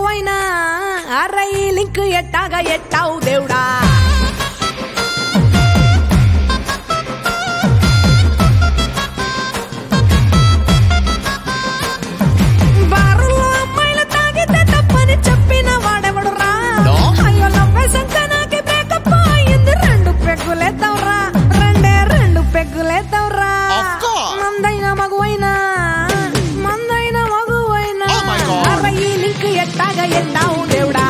మగువైనా అర్ర ఈ లింక్ ఎట్టాగా ఎట్టావు దేవుడా బారులో అమ్మాయిలు తాగితే తప్పని చెప్పిన వాడెవడు రా No. అయ్యో నవ్వేసంత నాకి బ్రేకప్ అయింది రెండు పెగ్గులేద్దాంరా రెండే రెండు పెగ్గులేద్దాంరా Of course. మందైన మగువైనా మందైన మగువైనా Oh my God. అర్ర ఈ లింక్ ఎట్టాగా ఎట్టావు దేవుడా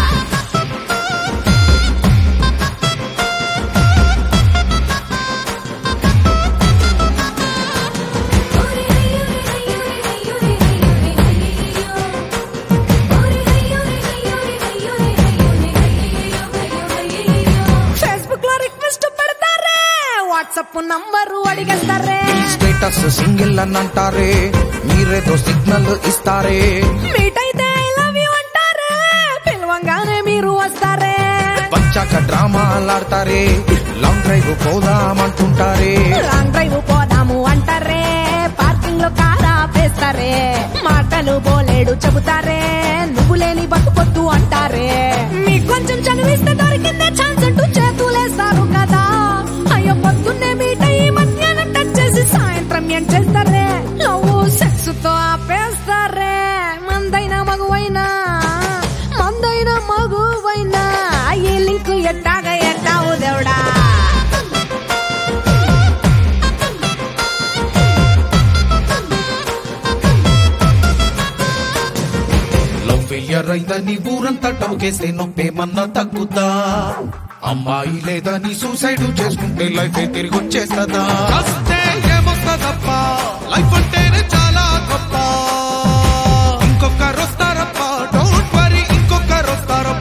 ఫేస్బుక్ లో రిక్వెస్ట్ పెడతారే వాట్సాప్ నంబరు అడిగేస్తారే స్టేటస్ సింగిల్ అని అంటారే మీరేదో సిగ్నల్ ఇస్తారే మీట్ అయితే ఐ లవ్ యూ అంటారే పిలవంగానే మీరు వస్తారే వచ్చాక డ్రామాలాడతారే లాంగ్ డ్రైవ్ పోదామంటుంటారే లాంగ్ డ్రైవ్ పోదాము అంటారే పార్కింగ్ లో కారా పేస్తారే మాటలు బోలేడు చెబుతారే నువ్వు లేని బతుకొద్దు అంటారే మీకు కొంచెం చదివిస్తే దొరికిందే ఛాన్స్ అంటూ చేతులేస్తారు కదా అయ్యో పొద్దున్నే మీట్ అయ్యి మధ్యాహ్నం టచ్ చేసి సాయంత్రం ఏం చేస్తారే లవ్ సెక్స్ తో ఆపేస్తారే మందైన మగువైనా మందైన మగువైనా ఈ లింక్ ఎట్టాగా ఎట్టావు దేవుడా లవ్ ఫెయిలియర్ అయిందని ఊరంతా టవుకేస్తే నొప్పేమన్నా తగ్గుతా అమ్మాయి లేదని సూసైడ్ చేసుకుంటే లైఫ్ తిరిగి వచ్చేస్తుందా వస్తే ఏమొస్తుందప్ప లైఫ్ అంటేనే చాలా గొప్ప ఇంకొకరు వస్తారప్ప డోంట్ వరీ ఇంకొకరు వస్తారప్ప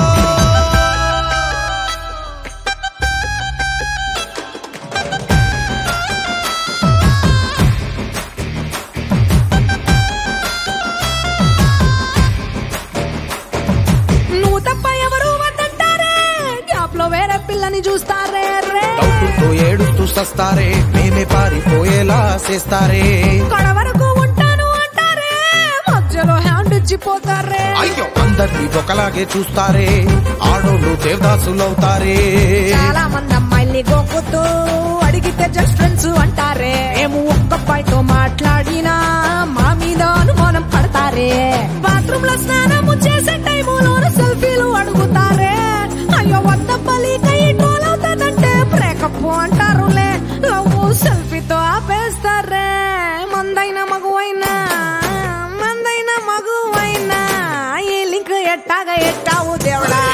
నువ్వు తప్ప ఎవరు వద్దంటారే గ్యాప్ లో వేరే పిల్లని చూస్తారే రే డౌటుతో ఏడుస్తూ సస్తారే మేమే పారిపోయేలా చేస్తారే కొడ వరకు ఉంటాను అంటారే మధ్యలో హ్యాండ్ ఇచ్చిపోతారే అయ్యో అందరినీ ఒకలాగే చూస్తారే ఆడోళ్ళు దేవదాసులవుతారే చాలా మంది అమ్మాయిల్ని గోకుతూ అడిగితే జస్ట్ ఫ్రెండ్స్ అంటారే మేము ఒక్క అబ్బాయితో మాట్లాడినా మా మీద అనుమానం పడతారే బాత్రూమ్ లో స్నానము చేసే టైములోను సెల్ఫీలు అడుగుతారే అయ్యో వద్ద బలికై ట్రోల్ అవుతాదంటే బ్రేకప్ అంటారులే లవ్ సెల్ఫీతో ఆపేస్తారే మందైన మగువైనా మందైన మగువైనా ఈ లింక్ ఎట్టాగా ఎట్టావు దేవుడా